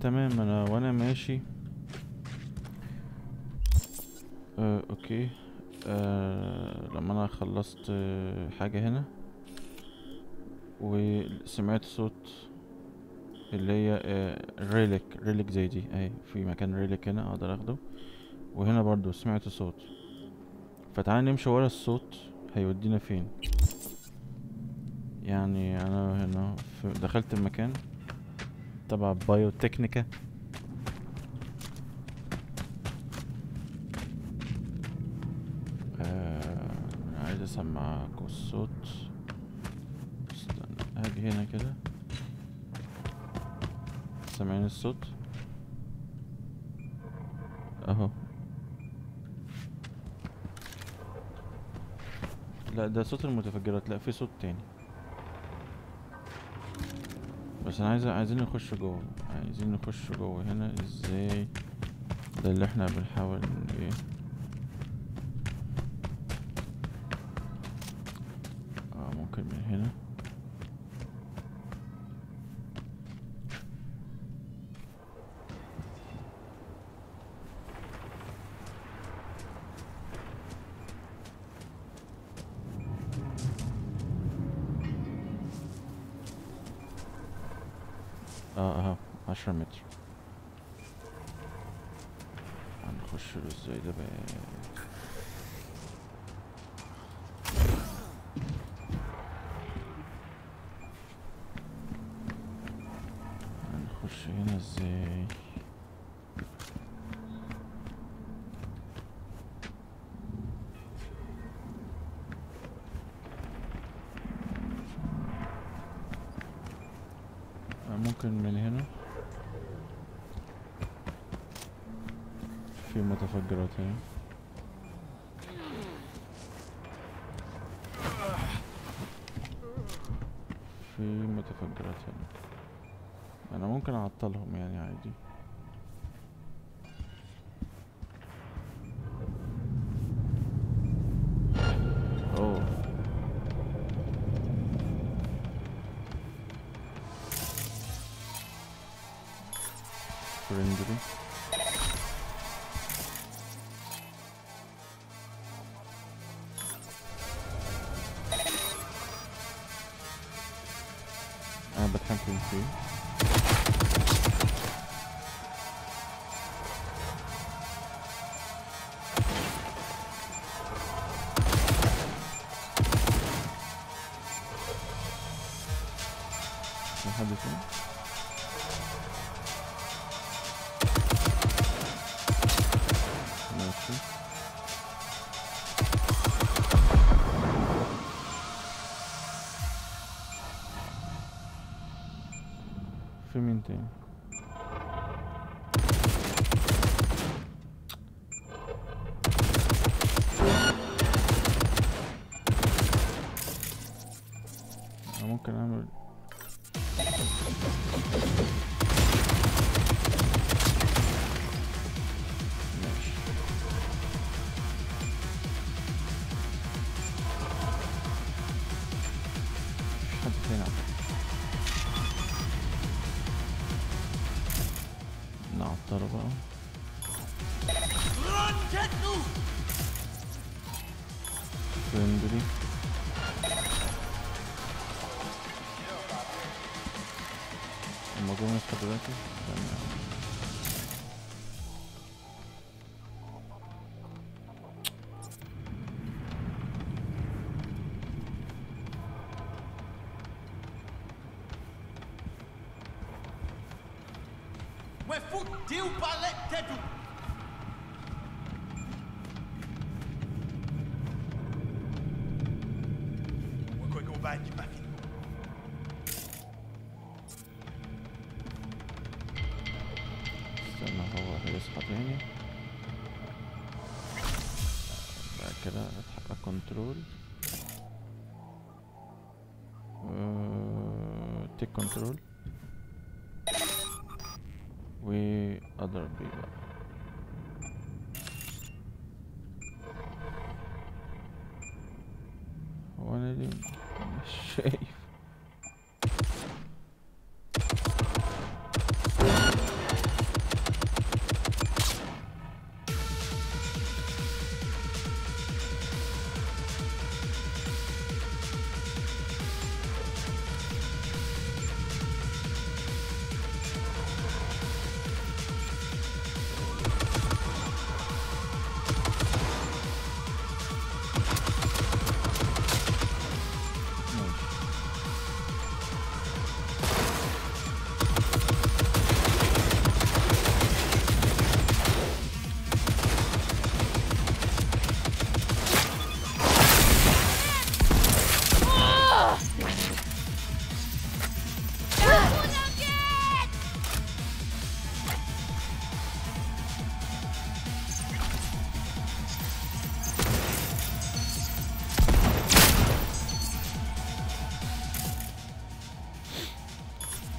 تمام انا وانا ماشي آه اوكي آه لما انا خلصت آه حاجة هنا وسمعت صوت اللي هي آه ريليك ريليك زي دي اهي في مكان ريليك هنا اقدر اخده وهنا برضو سمعت صوت فتعالى نمشي ورا الصوت هيودينا فين يعني انا هنا في دخلت المكان تبع بايو تكنيكا آه عايز اسمعكوا الصوت استنى هاجي هنا كده سامعين الصوت اهو لا ده صوت المتفجرات لا في صوت تاني بس انا عايز عايزين نخش جوه عايزين نخش جوه هنا ازاي ده اللي احنا بنحاول ن- ايه اه ممكن من هنا اه اهو عشرة متر هنخش له ازاي ده بقى هنخش هنا ازاي آه، ممكن من هنا في متفجرات هنا في متفجرات هنا انا ممكن اعطلهم يعني عادي اوه فريندلي انا بتحكم فيه في حد تاني ماشي في مين تاني أنا ممكن اعمل ماشي مفيش حد تاني على فكرة. نعطله بقى فريندلي هما جم يصحوا دلوقتي استنى يا عم. Mas fudeu o palete do... Uma coisa que eu bate, máquina. استنى هو هيصحى تاني بعد كده اتحقق كنترول تيك كنترول واضرب بيه بقى هو انا ليه مش شايف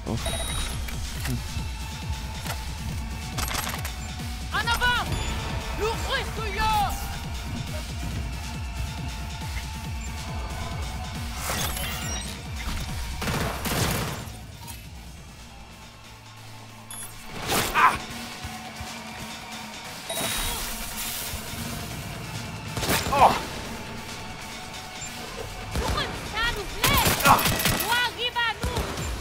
اوف En avant L'ouvre souillot Turun, ça nous plaît Moi, arrive à nous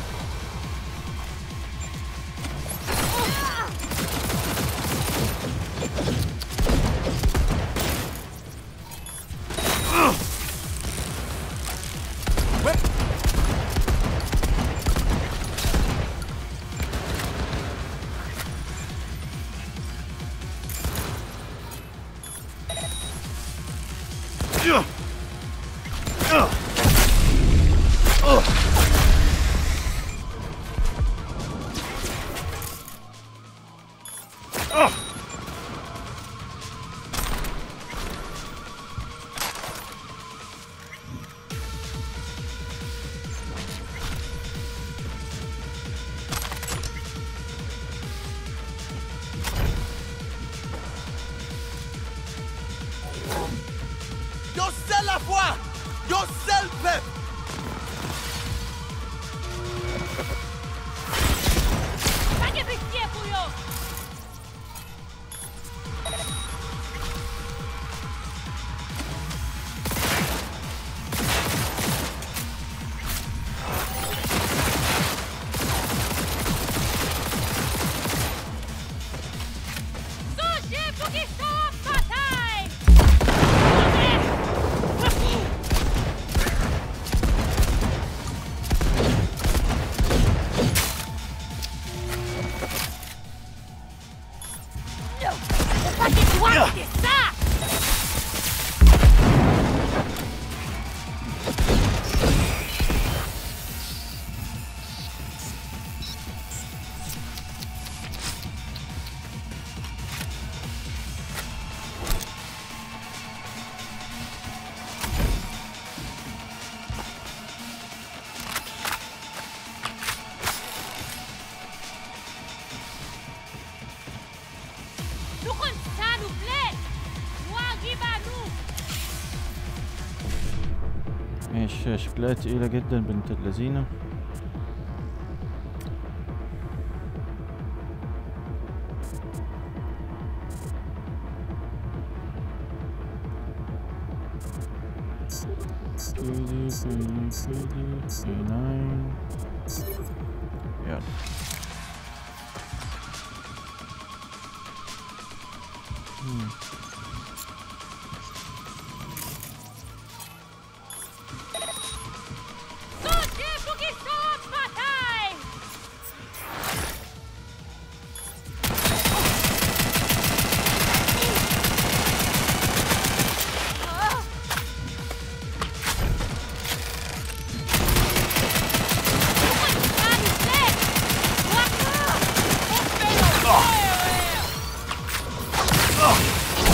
Yo seul la foi Yo seul peuple Pas de pitié, Bouillon Songez pour qu'ils sont en bataille Faut pas qu'ils voient que c'est ça Turun, ça nous plaît Moi, arrive à nous ماشي شكلها تقيلة جدا بنت اللذينة Pretty, pretty, pretty, pretty nine. يلا Hmm. Songez pour qu'ils sont en bataille Ah Ça nous plaît Voilà On fait le feu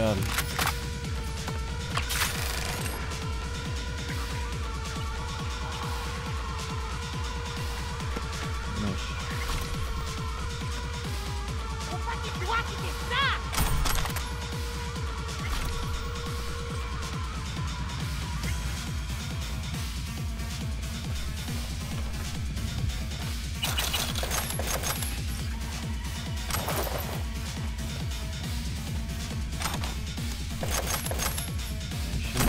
يلا ماشي Opa, que guaque que está! ماشي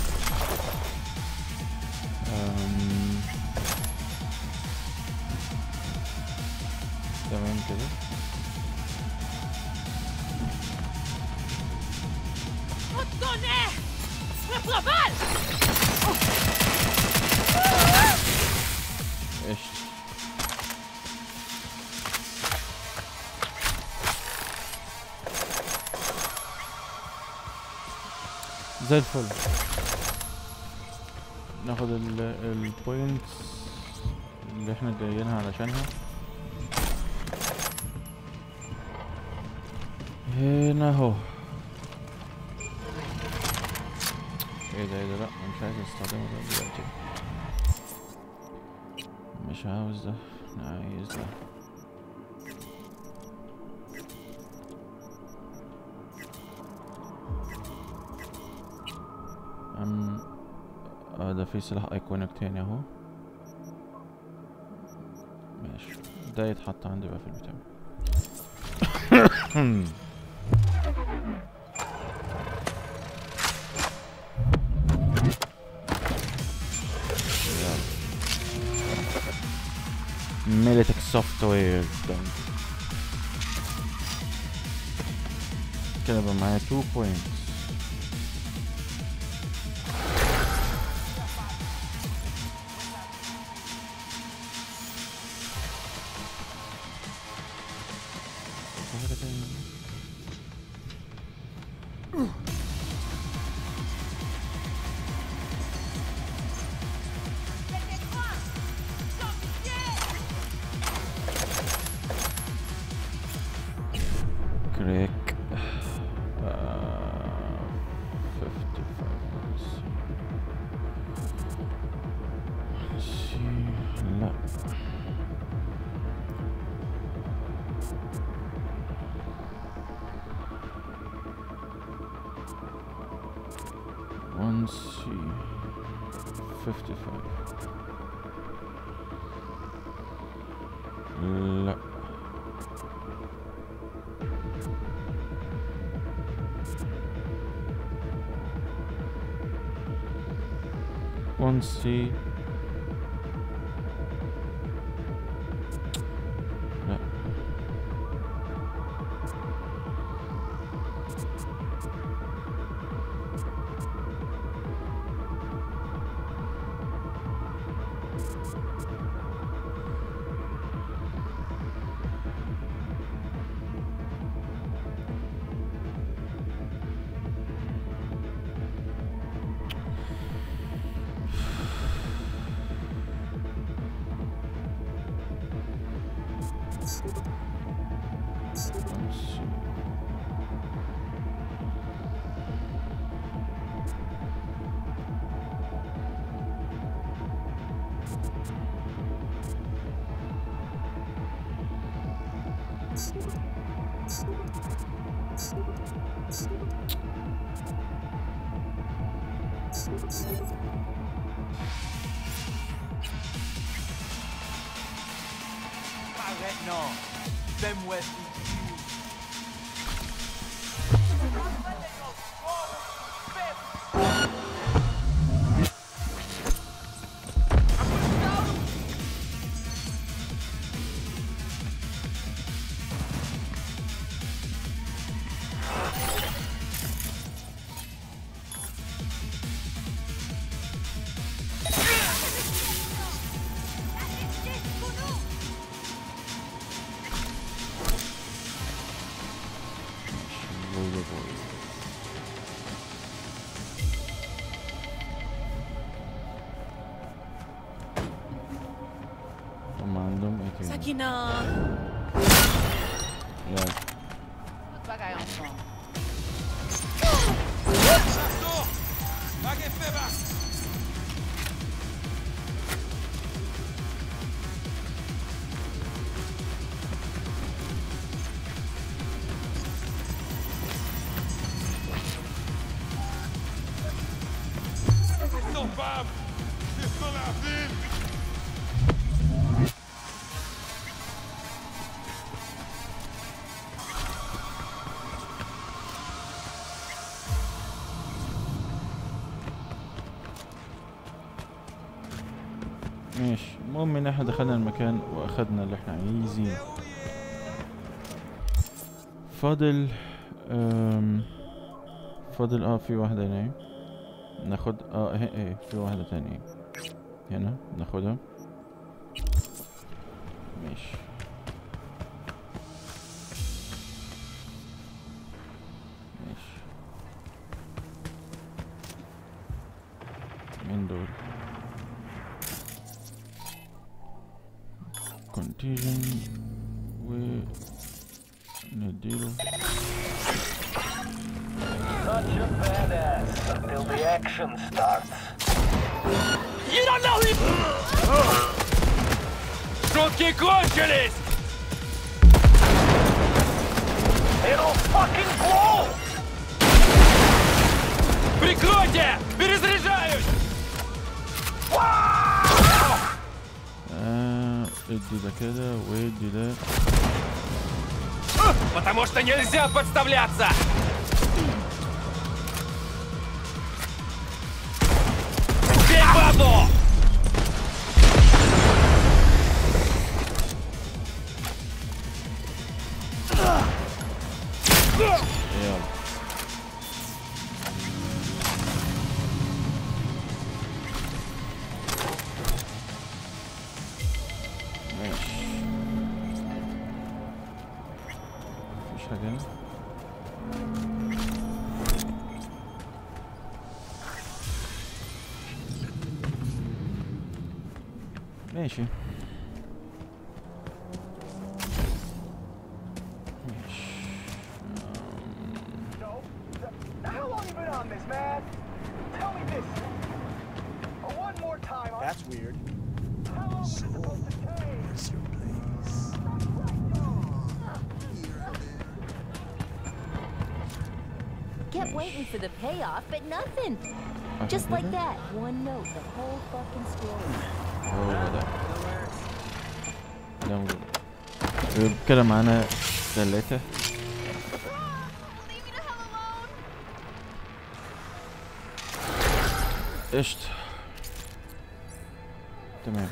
أم... تمام كده Retenez Le global قشطة زي الفل ناخد البوينتس اللي احنا جايينها علشانها هنا اهو ايه ده ايه ده لا أنا مش عايز استخدمه ده دلوقتي مش عاوز ده انا عايز ده أم آه ده في سلاح ايكونيك تاني اهو ماشي ده يتحط عندي بقى في البتاع ميليتك سوفت وير كده بقى معايا 2 بوينتس في حاجة تانية كريك آه، 55 let's see. لا one C fifty five لا one C لا one C Arrête, non. Fais-moi Roller boy. هم عندهم ايه تاني؟ Sakina يلا Toute bagaille ensemble. Tague Feba! Non, femme! C'est dans la ville! ماشي المهم ان احنا دخلنا المكان واخدنا اللي احنا عايزينه فاضل أم فاضل اه في واحدة هنا اهي. ناخد اه اهي اهي في واحدة تانية هنا ناخدها ماشي ماشي مين دول كونتيجن و نديله Such a badass until the action starts. You don't know him! Шутки кончились! It'll fucking blow! Прикройте! Перезаряжаюсь! آه ادي ده كده وادي ده Потому что нельзя подставляться! Бей в одну! يلا ماشي مفيش حاجة هنا ماشي ماشي No. How long you been on this, man? Tell me this. One more time. huh? That's weird. How long is it supposed to take? Kept waiting for the payoff, but nothing. عشان Just like كده that. One note, the whole fucking story. هو ده ده موجود يبقى كده معانا ثلاثة Leave me the hell alone! قشطة تمام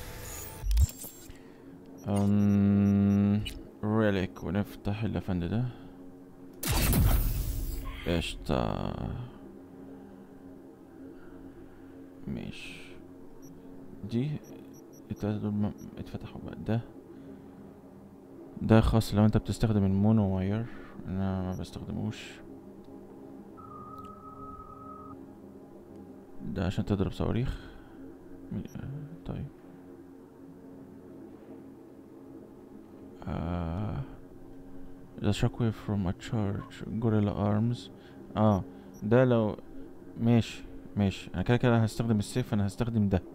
أم... ريليك ونفتح الافند ده قشطة ماشي دي التلاتة دول م- اتفتحوا بقى ده ده خاص لو انت بتستخدم المونو واير انا ما بستخدموش ده عشان تضرب صواريخ م- آه، طيب آه the shockwave from a charge gorilla arms اه ده لو ماشي ماشي انا كده كده هستخدم السيف انا هستخدم ده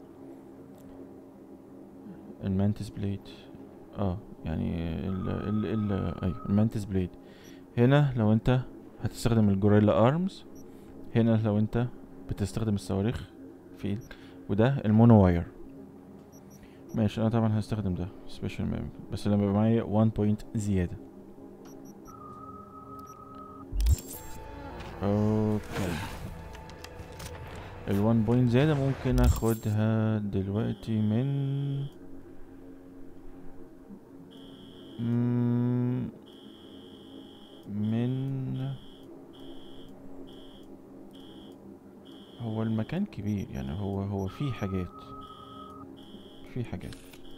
المانتس بليد اه يعني ال ال ال ايوه المانتس بليد هنا لو انت هتستخدم الجوريلا ارمز هنا لو انت بتستخدم الصواريخ في وده المونو واير ماشي انا طبعا هستخدم ده سبيشال ميم بس لما يبقى معايا 1 بوينت زياده اوكي ال 1 بوينت زياده ممكن اخدها دلوقتي من مم، من هو المكان كبير يعني هو هو فيه حاجات في حاجات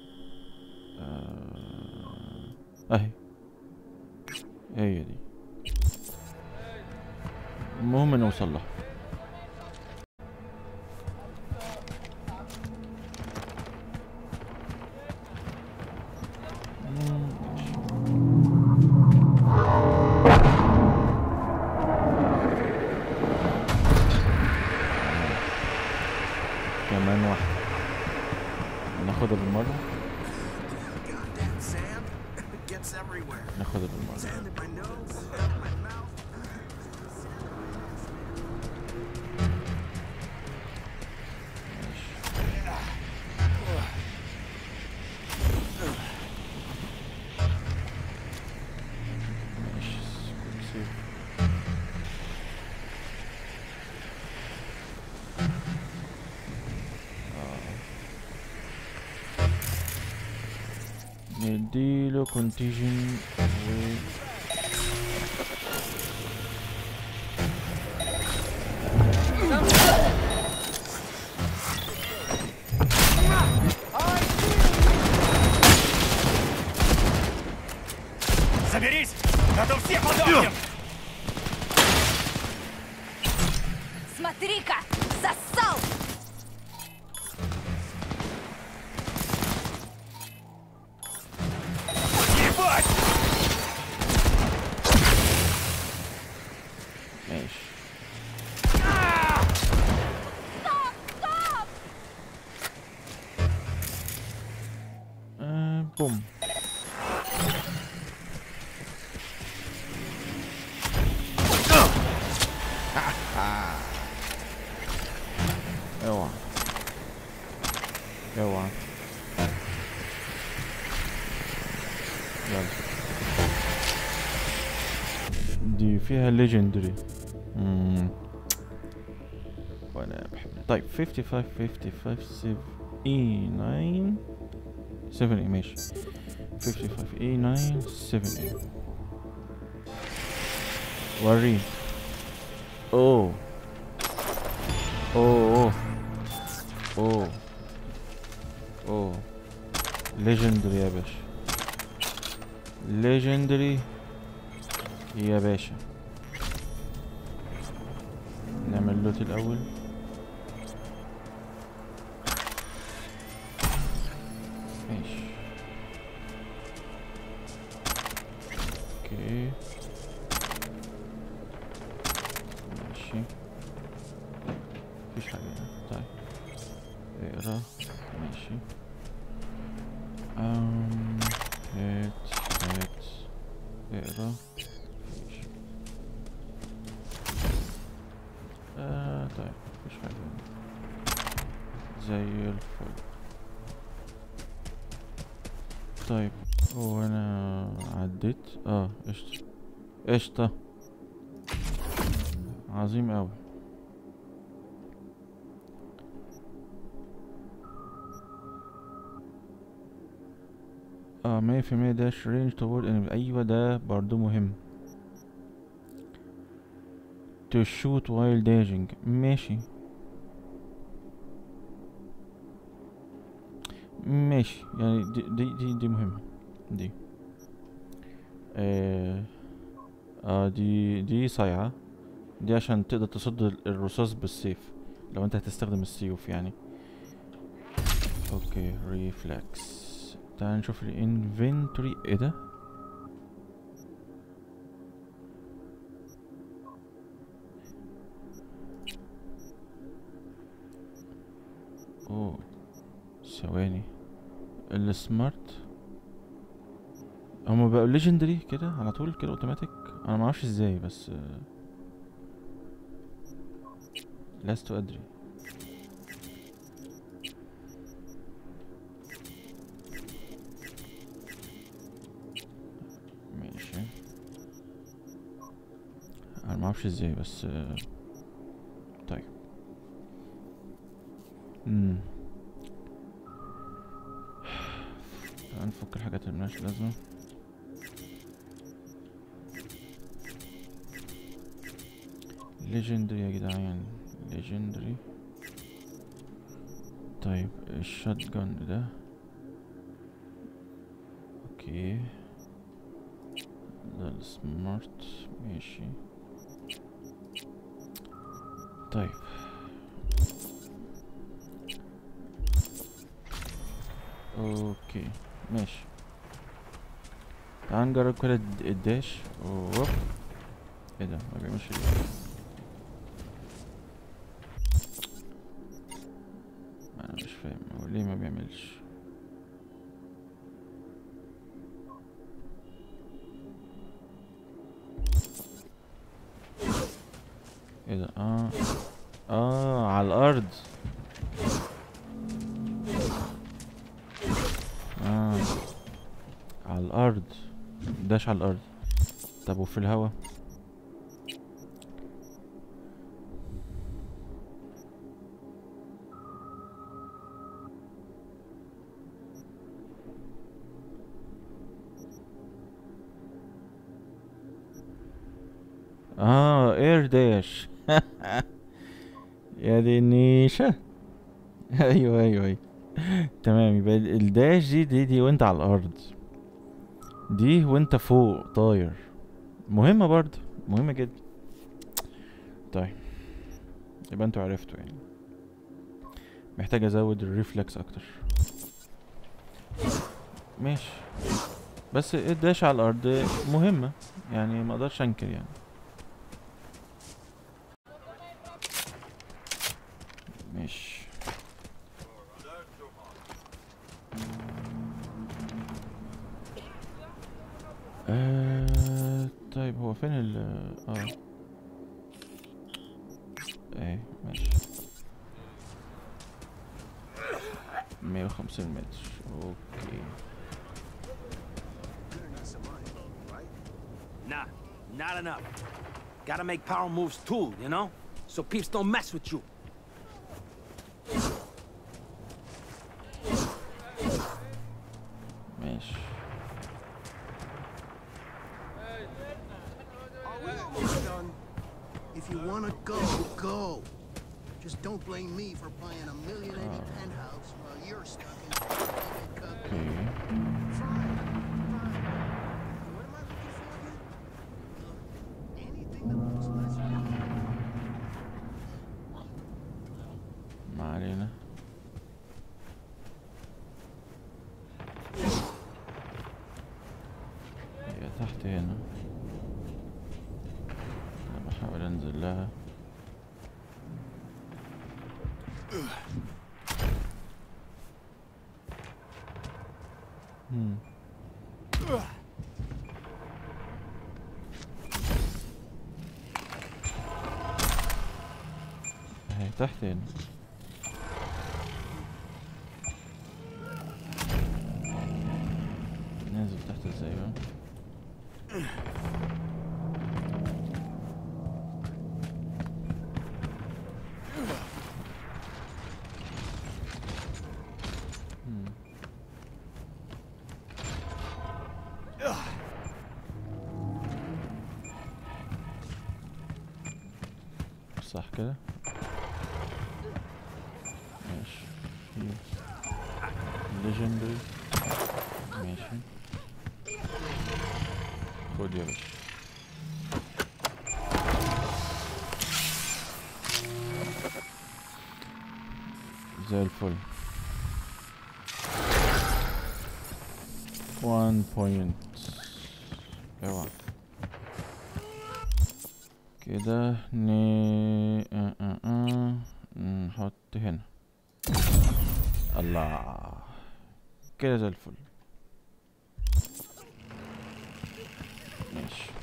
آه... اهي هي دي المهم نوصل لها مم، ناخدها بالمرة Goddamn sand. It gets everywhere. ناخدها بالمرة Sand in my nose, up my mouth. ماشي كويك سيف آه. نديله كونتيجن و Заберись! А то все подохнем! Смотри-ка! Засал! Ебать! ماشي آه بوم اوعى اوعى يلا دي فيها ليجندري وانا بحب طيب 55 55 7 اي 9 7 اي ماشي 55 اي 9 7 اي وريني اوه اوه اوه اوه ليجندري يا باشا ليجندري يا باشا نعمل لوت الاول ماشي اوكي ماشي مفيش حاجة هنا. طيب اقرا ماشي أم هات هات اقرا ماشي آه طيب مفيش حاجة هنا. زي الفل طيب هو انا عديت اه قشطة قشطة عظيم اوي اه مية في المية داش رينج toward enemy ايوه ده برضو مهم to shoot while dashing ماشي ماشي يعني دي دي دي, دي مهمة دي آه, اه دي دي صايعة دي عشان تقدر تصد ال- الرصاص بالسيف لو انت هتستخدم السيوف يعني اوكي ريفلكس تعال نشوف الانفنتوري ايه ده اوه ثواني السمارت هما بقوا ليجندري كده على طول كده اوتوماتيك انا ما اعرفش ازاي بس آه، لست ادري ماشي انا ما اعرفش ازاي بس آه، طيب امم تعال نفك الحاجات اللي ملهاش لازمة ليجندري يا جدعان ليجندري طيب الشوت جن ده اوكي ده السمارت ماشي طيب اوكي ماشي تعال نجرب كده الد- الداش اوب ايه ده ما بيعملش ليه انا مش فاهم هو ليه ما بيعملش ايه ده اه اه على الارض اه على الارض داش على الارض طب وفي الهوا اه اير داش يا دي النيشة ايوه ايوه ايوه تمام يبقى ال- الداش دي دي دي وانت على الارض دي وانت فوق طاير مهمة برضه مهمة جدا طيب يبقى انتوا عرفتوا يعني محتاج ازود الريفلكس اكتر ماشي بس الداش على الارض مهمة يعني ما اقدرش انكر يعني ماشي آه طيب هو فين ال اه ايه ماشي مية وخمسين متر اوكي Nah, not enough. Gotta make power moves too, you know? So peeps don't mess with you. ماشي Are we almost done? If you wanna go, go. Just don't blame me for buying a million eighty penthouse while you're stuck in Cup. اوكي Fine, fine. What am I looking for again? Look, anything that looks less ما علينا هي تحت هنا انا بحاول انزل لها مم. اهي تحت هنا ننزل تحت ازاي بقى مم. صح كده ماشي ليجندري ماشي خد يا باشا زي الفل 1 بوينت اوعى كده ن آه آه آه. نحط هنا الله كده زي الفل ماشي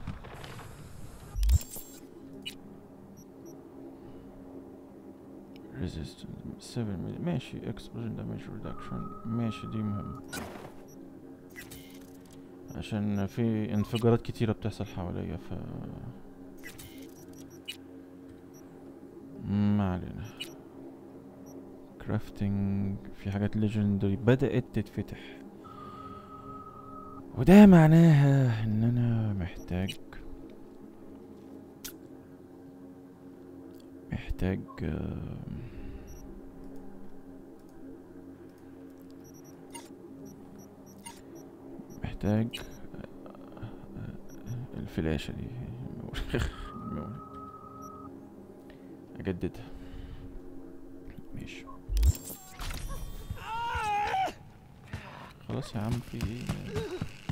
resistance 7 ملي ماشي explosion damage reduction ماشي دي مهمة عشان في انفجارات كتيرة بتحصل حواليا ف ما علينا كرافتنج في حاجات ليجندري بدأت تتفتح وده معناها ان انا محتاج محتاج آم، محتاج آه، آه، الفلاشة دي الميموري. اجددها ماشي خلاص يا عم في ايه